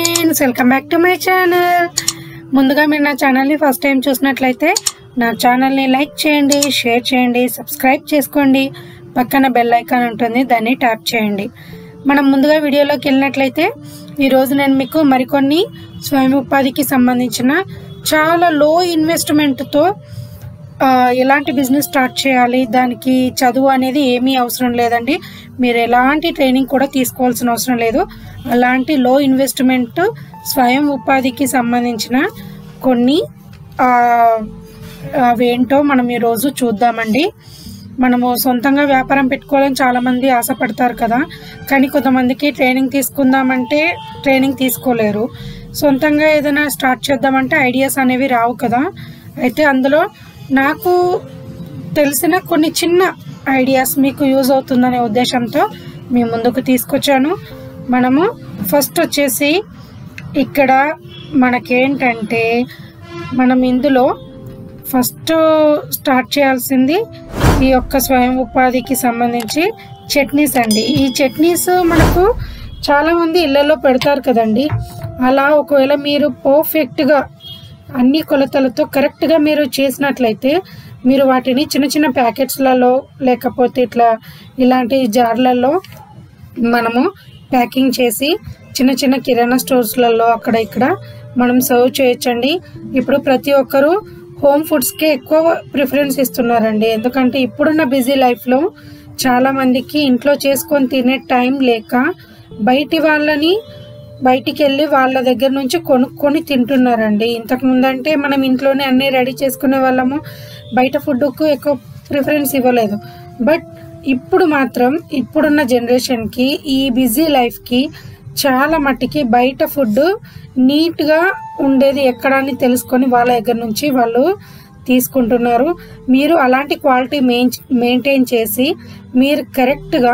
friends welcome back to my channel ముందుగా మీరు నా ఛానల్ని ఫస్ట్ టైం చూసినట్లయితే నా ఛానల్ని లైక్ చేయండి షేర్ చేయండి సబ్స్క్రైబ్ చేసుకోండి పక్కన బెల్ ఐకాన్ ఉంటుంది దాన్ని ట్యాప్ చేయండి మనం ముందుగా వీడియోలోకి వెళ్ళినట్లయితే ఈరోజు నేను మీకు మరికొన్ని స్వయం ఉపాధికి సంబంధించిన చాలా లో ఇన్వెస్ట్మెంట్తో ఆ, ఎలాంటి బిజినెస్ స్టార్ట్ చేయాలి దానికి చదువు అనేది ఏమీ అవసరం లేదండి మీరు ఎలాంటి ట్రైనింగ్ కూడా తీసుకోవాల్సిన అవసరం లేదు అలాంటి లో ఇన్వెస్ట్మెంట్ స్వయం ఉపాధికి సంబంధించిన కొన్ని ఆ, అవేంటో మనం ఈరోజు చూద్దామండి మనము సొంతంగా వ్యాపారం పెట్టుకోవాలని చాలామంది ఆశపడతారు కదా కానీ కొంతమందికి ట్రైనింగ్ తీసుకుందామంటే ట్రైనింగ్ తీసుకోలేరు సొంతంగా ఏదైనా స్టార్ట్ చేద్దామంటే ఐడియాస్ అనేవి రావు కదా అయితే అందులో నాకు తెలిసిన కొన్ని చిన్న ఐడియాస్ మీకు యూజ్ అవుతుందనే ఉద్దేశంతో మీ ముందుకు తీసుకొచ్చాను మనము ఫస్ట్ వచ్చేసి ఇక్కడ మనకేంటంటే మనం ఇందులో ఫస్ట్ స్టార్ట్ చేయాల్సింది ఈ యొక్క స్వయం ఉపాధికి సంబంధించి చట్నీస్ అండి ఈ చట్నీస్ మనకు చాలా మంది ఇళ్లలో పెడతారు కదండి అలా ఒకవేళ మీరు పర్ఫెక్ట్గా అన్ని కొలతలతో కరెక్ట్గా మీరు చేసినట్లయితే మీరు వాటిని చిన్న చిన్న ప్యాకెట్స్లలో లేకపోతే ఇట్లా ఇలాంటి జార్లలో మనము ప్యాకింగ్ చేసి చిన్న చిన్న కిరాణా స్టోర్స్లలో అక్కడ ఇక్కడ మనం సర్వ్ చేయొచ్చండి ఇప్పుడు ప్రతి ఒక్కరూ హోమ్ ఫుడ్స్కే ఎక్కువ ప్రిఫరెన్స్ ఇస్తున్నారండి ఎందుకంటే ఇప్పుడున్న బిజీ లైఫ్లో చాలా మందికి ఇంట్లో చేసుకొని తినే టైం లేక బయటి వాళ్ళని బయటికి వెళ్ళి వాళ్ళ దగ్గర నుంచి కొనుక్కొని తింటున్నారండి ఇంతకు ముందంటే మనం ఇంట్లోనే అన్నీ రెడీ చేసుకునే వాళ్ళము బయట ఫుడ్కు ఎక్కువ ప్రిఫరెన్స్ ఇవ్వలేదు బట్ ఇప్పుడు మాత్రం ఇప్పుడున్న జనరేషన్కి ఈ బిజీ లైఫ్కి చాలా మట్టికి బయట ఫుడ్ నీట్గా ఉండేది ఎక్కడ అని తెలుసుకొని వాళ్ళ దగ్గర నుంచి వాళ్ళు తీసుకుంటున్నారు మీరు అలాంటి క్వాలిటీ మెయిన్ మెయింటైన్ చేసి మీరు కరెక్ట్గా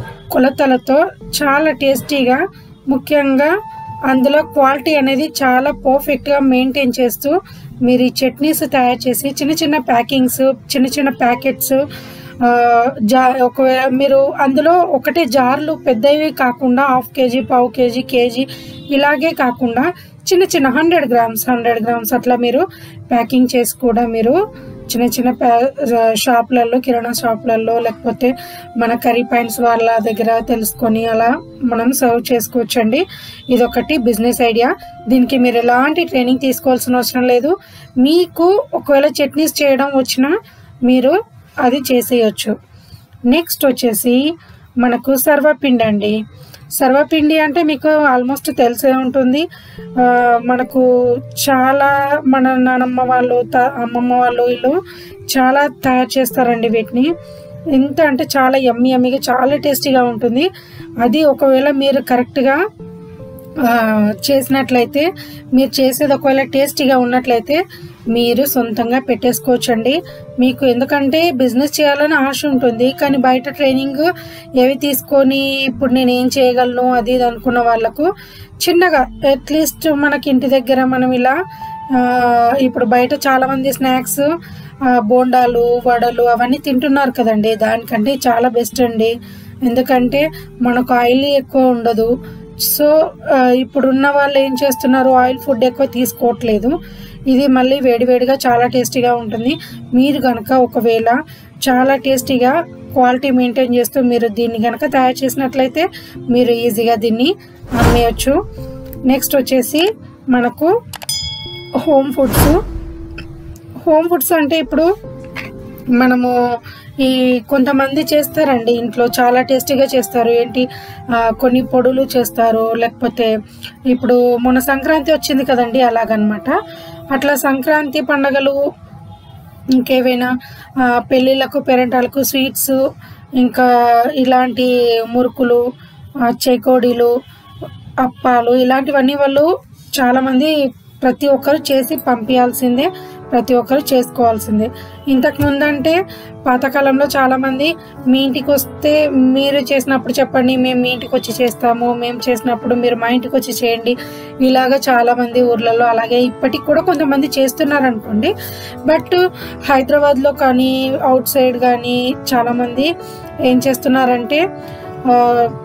కొలతలతో చాలా టేస్టీగా ముఖ్యంగా అందులో క్వాలిటీ అనేది చాలా పర్ఫెక్ట్గా మెయింటైన్ చేస్తూ మీరు ఈ చట్నీస్ తయారు చేసి చిన్న చిన్న ప్యాకింగ్స్ చిన్న చిన్న ప్యాకెట్స్ ఆ, జా ఒకవేళ మీరు అందులో ఒకటే జార్లు పెద్దవి కాకుండా హాఫ్ కేజీ పావు కేజీ కేజీ ఇలాగే కాకుండా చిన్న చిన్న హండ్రెడ్ గ్రామ్స్ హండ్రెడ్ గ్రామ్స్ అట్లా మీరు ప్యాకింగ్ చేసి కూడా మీరు చిన్న చిన్న ప్యా షాపులలో కిరాణా షాపులలో లేకపోతే మన కర్రీ పాయింట్స్ వాళ్ళ దగ్గర తెలుసుకొని అలా మనం సర్వ్ చేసుకోవచ్చండి ఇదొకటి బిజినెస్ ఐడియా దీనికి మీరు ఎలాంటి ట్రైనింగ్ తీసుకోవాల్సిన అవసరం లేదు మీకు ఒకవేళ చట్నీస్ చేయడం వచ్చినా మీరు అది చేసేయచ్చు నెక్స్ట్ వచ్చేసి మనకు సర్వపిండి అండి సర్వపిండి అంటే మీకు ఆల్మోస్ట్ తెలిసే ఉంటుంది ఆ, మనకు చాలా మన నానమ్మ వాళ్ళు త- అమ్మమ్మ వాళ్ళు వీళ్ళు చాలా తయారు చేస్తారండి వీటిని ఎంత అంటే చాలా ఎమ్మి ఎమ్మిగా చాలా టేస్టీగా ఉంటుంది అది ఒకవేళ మీరు కరెక్ట్గా ఆ, చేసినట్లయితే మీరు చేసేది ఒకవేళ టేస్టీగా ఉన్నట్లయితే మీరు సొంతంగా పెట్టేసుకోవచ్చండి మీకు ఎందుకంటే బిజినెస్ చేయాలని ఆశ ఉంటుంది కానీ బయట ట్రైనింగ్ ఏవి తీసుకొని ఇప్పుడు నేను ఏం చేయగలను అది ఇది అనుకున్న వాళ్ళకు చిన్నగా అట్లీస్ట్ మనకి ఇంటి దగ్గర మనం ఇలా ఆ, ఇప్పుడు బయట చాలా మంది స్నాక్స్ బోండాలు వడలు అవన్నీ తింటున్నారు కదండి దానికంటే చాలా బెస్ట్ అండి ఎందుకంటే మనకు ఆయిల్ ఎక్కువ ఉండదు సో ఆ, ఇప్పుడున్న వాళ్ళు ఏం చేస్తున్నారు ఆయిల్ ఫుడ్ ఎక్కువ తీసుకోవట్లేదు ఇది మళ్ళీ వేడివేడిగా చాలా టేస్టీగా ఉంటుంది మీరు కనుక ఒకవేళ చాలా టేస్టీగా క్వాలిటీ మెయింటైన్ చేస్తూ మీరు దీన్ని కనుక తయారు చేసినట్లయితే మీరు ఈజీగా దీన్ని అమ్మేయచ్చు నెక్స్ట్ వచ్చేసి మనకు హోమ్ ఫుడ్స్ హోమ్ ఫుడ్స్ అంటే ఇప్పుడు మనము ఈ కొంతమంది చేస్తారండి ఇంట్లో చాలా టేస్టీగా చేస్తారు ఏంటి ఆ, కొన్ని పొడులు చేస్తారు లేకపోతే ఇప్పుడు మొన్న సంక్రాంతి వచ్చింది కదండి అలాగనమాట అట్లా సంక్రాంతి పండగలు ఇంకేవైనా ఆ, పెళ్ళిళ్ళకు పెరంటాలకు స్వీట్స్ ఇంకా ఇలాంటి మురుకులు ఆ, చెకోడీలు అప్పాలు ఇలాంటివన్నీ వాళ్ళు చాలామంది ప్రతి ఒక్కరు చేసి పంపించాల్సిందే ప్రతి ఒక్కరు చేసుకోవాల్సిందే ఇంతకు ముందంటే పాతకాలంలో చాలామంది మీ ఇంటికి వస్తే మీరు చేసినప్పుడు చెప్పండి మేము మీ ఇంటికి వచ్చి చేస్తాము మేము చేసినప్పుడు మీరు మా ఇంటికి వచ్చి చేయండి ఇలాగ చాలామంది ఊర్లలో అలాగే ఇప్పటికి కూడా కొంతమంది చేస్తున్నారు అనుకోండి బట్ హైదరాబాద్లో కానీ అవుట్ సైడ్ కానీ చాలామంది ఏం చేస్తున్నారంటే ఆ,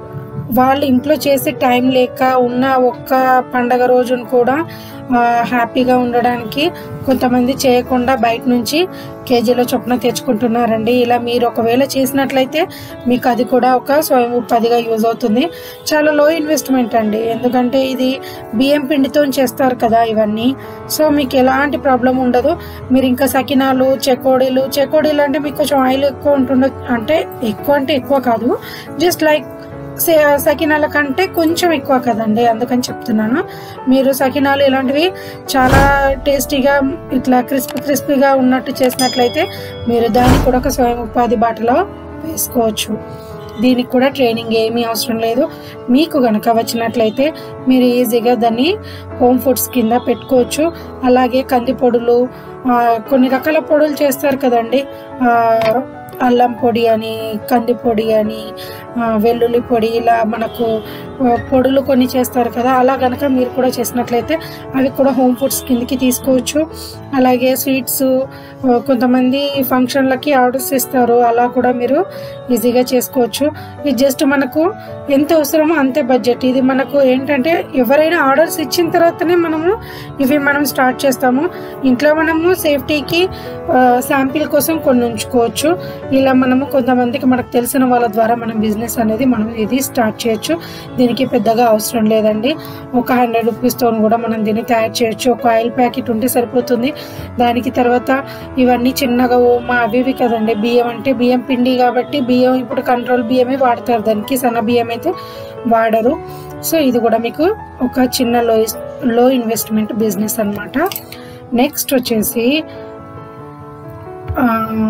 వాళ్ళు ఇంట్లో చేసే టైం లేక ఉన్న ఒక్క పండగ రోజును కూడా ఆ, హ్యాపీగా ఉండడానికి కొంతమంది చేయకుండా బయట నుంచి కేజీల చొప్పున తెచ్చుకుంటున్నారండి ఇలా మీరు ఒకవేళ చేసినట్లయితే మీకు అది కూడా ఒక స్వయం ఉపాధిగా యూజ్ అవుతుంది చాలా లో ఇన్వెస్ట్మెంట్ అండి ఎందుకంటే ఇది బియ్యం పిండితో చేస్తారు కదా ఇవన్నీ సో మీకు ఎలాంటి ప్రాబ్లం ఉండదు మీరు ఇంకా సకినాలు చెకోడీలు చెకోడీలు అంటే మీకు కొంచెం ఆయిల్ ఎక్కువ ఉంటుండ అంటే ఎక్కువ అంటే ఎక్కువ కాదు జస్ట్ లైక్ సే- సకినాల కంటే కొంచెం ఎక్కువ కదండి అందుకని చెప్తున్నాను మీరు సకినాలు ఇలాంటివి చాలా టేస్టీగా ఇట్లా క్రిస్పీ క్రిస్పీగా ఉన్నట్టు చేసినట్లయితే మీరు దాన్ని కూడా ఒక స్వయం ఉపాధి బాటలో వేసుకోవచ్చు దీనికి కూడా ట్రైనింగ్ ఏమీ అవసరం లేదు మీకు గనక వచ్చినట్లయితే మీరు ఈజీగా దాన్ని హోమ్ ఫుడ్స్ కింద పెట్టుకోవచ్చు అలాగే కంది పొడులు ఆ, కొన్ని రకాల పొడులు చేస్తారు కదండి ఆ, అల్లం పొడి అని కంది పొడి అని ఆ, వెల్లుల్లి పొడి ఇలా మనకు ఆ, పొడులు కొన్ని చేస్తారు కదా అలా గనక మీరు కూడా చేసినట్లయితే అవి కూడా హోమ్ ఫుడ్స్ కిందకి తీసుకోవచ్చు అలాగే స్వీట్స్ ఆ, కొంతమంది ఫంక్షన్లకి ఆర్డర్స్ ఇస్తారు అలా కూడా మీరు ఈజీగా చేసుకోవచ్చు ఇది జస్ట్ మనకు ఎంత అవసరమో అంతే బడ్జెట్ ఇది మనకు ఏంటంటే ఎవరైనా ఆర్డర్స్ ఇచ్చిన తర్వాతనే మనము ఇవి మనం స్టార్ట్ చేస్తాము ఇంట్లో మనము సేఫ్టీకి శాంపిల్ కోసం కొన్ని ఉంచుకోవచ్చు ఇలా మనము కొంతమందికి మనకు తెలిసిన వాళ్ళ ద్వారా మనం బిజినెస్ అనేది మనం ఇది స్టార్ట్ చేయొచ్చు దీనికి పెద్దగా అవసరం లేదండి ఒక హండ్రెడ్ రూపీస్తో కూడా మనం దీన్ని తయారు చేయొచ్చు ఒక ఆయిల్ ప్యాకెట్ ఉంటే సరిపోతుంది దానికి తర్వాత ఇవన్నీ చిన్నగా ఓమా అవి ఇవి కదండి బియ్యం అంటే బియ్యం పిండి కాబట్టి బియ్యం ఇప్పుడు కంట్రోల్ బియ్యమే వాడతారు దానికి సన్న బియ్యం అయితే వాడరు సో ఇది కూడా మీకు ఒక చిన్న లో లో ఇన్వెస్ట్మెంట్ బిజినెస్ అన్నమాట నెక్స్ట్ వచ్చేసి ఆ,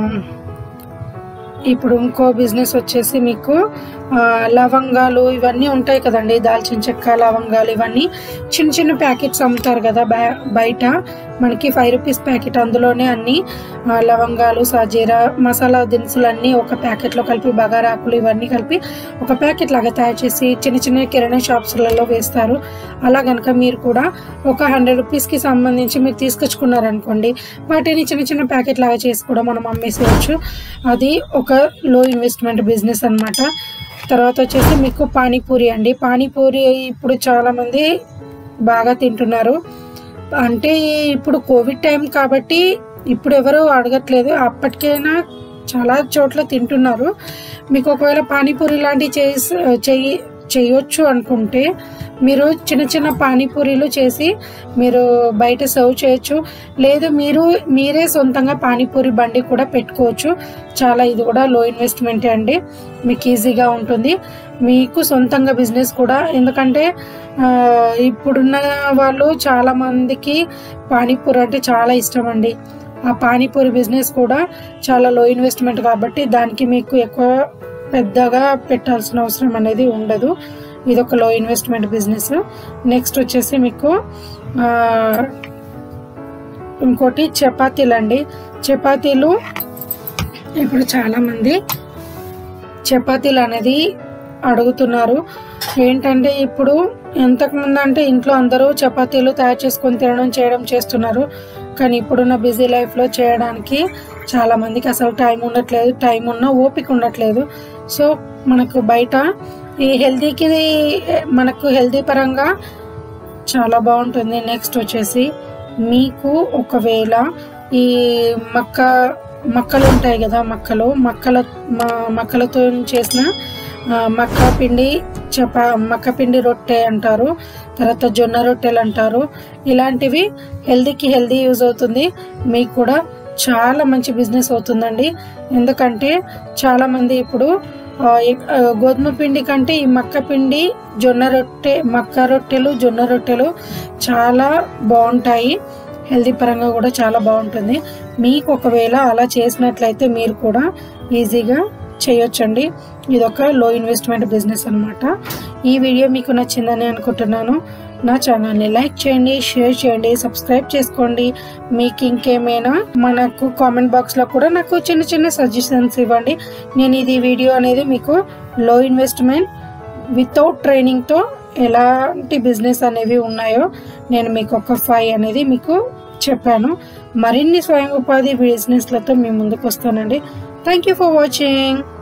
ఇప్పుడు ఇంకో బిజినెస్ వచ్చేసి మీకు ఆ, లవంగాలు ఇవన్నీ ఉంటాయి కదండి దాల్చిన చెక్క లవంగాలు ఇవన్నీ చిన్న చిన్న ప్యాకెట్స్ అమ్ముతారు కదా బయ- బయట మనకి ఫైవ్ రూపీస్ ప్యాకెట్ అందులోనే అన్ని ఆ, లవంగాలు సాజీరా మసాలా దినుసులు అన్నీ ఒక ప్యాకెట్లో కలిపి బగారాకులు ఇవన్నీ కలిపి ఒక ప్యాకెట్ లాగా తయారు చేసి చిన్న చిన్న కిరాణా షాప్స్లలో వేస్తారు అలా కనుక మీరు కూడా ఒక హండ్రెడ్ రూపీస్కి సంబంధించి మీరు తీసుకొచ్చుకున్నారనుకోండి వాటిని చిన్న చిన్న ప్యాకెట్ లాగా చేసి కూడా మనం అమ్మేసేయచ్చు అది ఒక లో ఇన్వెస్ట్మెంట్ బిజినెస్ అన్నమాట తర్వాత వచ్చేసి మీకు పానీపూరి అండి పానీపూరి ఇప్పుడు చాలా మంది బాగా తింటున్నారు అంటే ఇప్పుడు కోవిడ్ టైం కాబట్టి ఇప్పుడు ఎవరు అడగట్లేదు అప్పటికైనా చాలా చోట్ల తింటున్నారు మీకు ఒకవేళ పానీపూరి లాంటివి చేసి చెయ్యి చేయొచ్చు అనుకుంటే మీరు చిన్న చిన్న పానీపూరీలు చేసి మీరు బయట సర్వ్ చేయొచ్చు లేదు మీరు మీరే సొంతంగా పానీపూరి బండి కూడా పెట్టుకోవచ్చు చాలా ఇది కూడా లో ఇన్వెస్ట్మెంట్ అండి మీకు ఈజీగా ఉంటుంది మీకు సొంతంగా బిజినెస్ కూడా ఎందుకంటే ఆ, ఇప్పుడున్న వాళ్ళు చాలా మందికి పానీపూరి అంటే చాలా ఇష్టం అండి ఆ పానీపూరి బిజినెస్ కూడా చాలా లో ఇన్వెస్ట్మెంట్ కాబట్టి దానికి మీకు ఎక్కువ పెద్దగా పెట్టాల్సిన అవసరం అనేది ఉండదు ఇది ఒక లో ఇన్వెస్ట్మెంట్ బిజినెస్ నెక్స్ట్ వచ్చేసి మీకు ఆ, ఇంకోటి చపాతీలు అండి చపాతీలు ఇప్పుడు చాలా మంది చపాతీలు అనేది అడుగుతున్నారు ఏంటంటే ఇప్పుడు ఎంతకు ముందు అంటే ఇంట్లో అందరూ చపాతీలు తయారు చేసుకొని తినడం చేయడం చేస్తున్నారు కానీ ఇప్పుడున్న బిజీ లైఫ్లో చేయడానికి చాలా మందికి అసలు టైం ఉండట్లేదు టైం ఉన్న ఓపిక ఉండట్లేదు సో మనకు బయట ఈ హెల్తీకి మనకు హెల్తీ పరంగా చాలా బాగుంటుంది నెక్స్ట్ వచ్చేసి మీకు ఒకవేళ ఈ మక్క మక్కలు ఉంటాయి కదా మక్కలు మక్కల మ- మక్కలతో చేసిన ఆ, మక్క పిండి చప మక్క పిండి రొట్టె అంటారు తర్వాత జొన్న రొట్టెలు అంటారు ఇలాంటివి హెల్దీకి హెల్దీ యూజ్ అవుతుంది మీకు కూడా చాలా మంచి బిజినెస్ అవుతుందండి ఎందుకంటే చాలా మంది ఇప్పుడు ఆ, ఎక్- ఆ, గోధుమ పిండి కంటే ఈ మక్క పిండి జొన్న రొట్టె మక్క రొట్టెలు జొన్న రొట్టెలు చాలా బాగుంటాయి హెల్దీ పరంగా కూడా చాలా బాగుంటుంది మీకు ఒకవేళ అలా చేసినట్లయితే మీరు కూడా ఈజీగా చేయొచ్చండి ఇది ఒక లో ఇన్వెస్ట్మెంట్ బిజినెస్ అన్నమాట ఈ వీడియో మీకు నచ్చిందని అనుకుంటున్నాను నా ఛానల్ని లైక్ చేయండి షేర్ చేయండి సబ్స్క్రైబ్ చేసుకోండి మీకు ఇంకేమైనా మనకు కామెంట్ బాక్స్లో కూడా నాకు చిన్న చిన్న సజెషన్స్ ఇవ్వండి నేను ఇది వీడియో అనేది మీకు లో ఇన్వెస్ట్మెంట్ వితౌట్ ట్రైనింగ్తో ఎలాంటి బిజినెస్ అనేవి ఉన్నాయో నేను మీకు ఒక ఫైవ్ అనేది మీకు చెప్పాను మరిన్ని స్వయం ఉపాధి బిజినెస్లతో మీ ముందుకు వస్తానండి థ్యాంక్ యూ ఫర్ వాచింగ్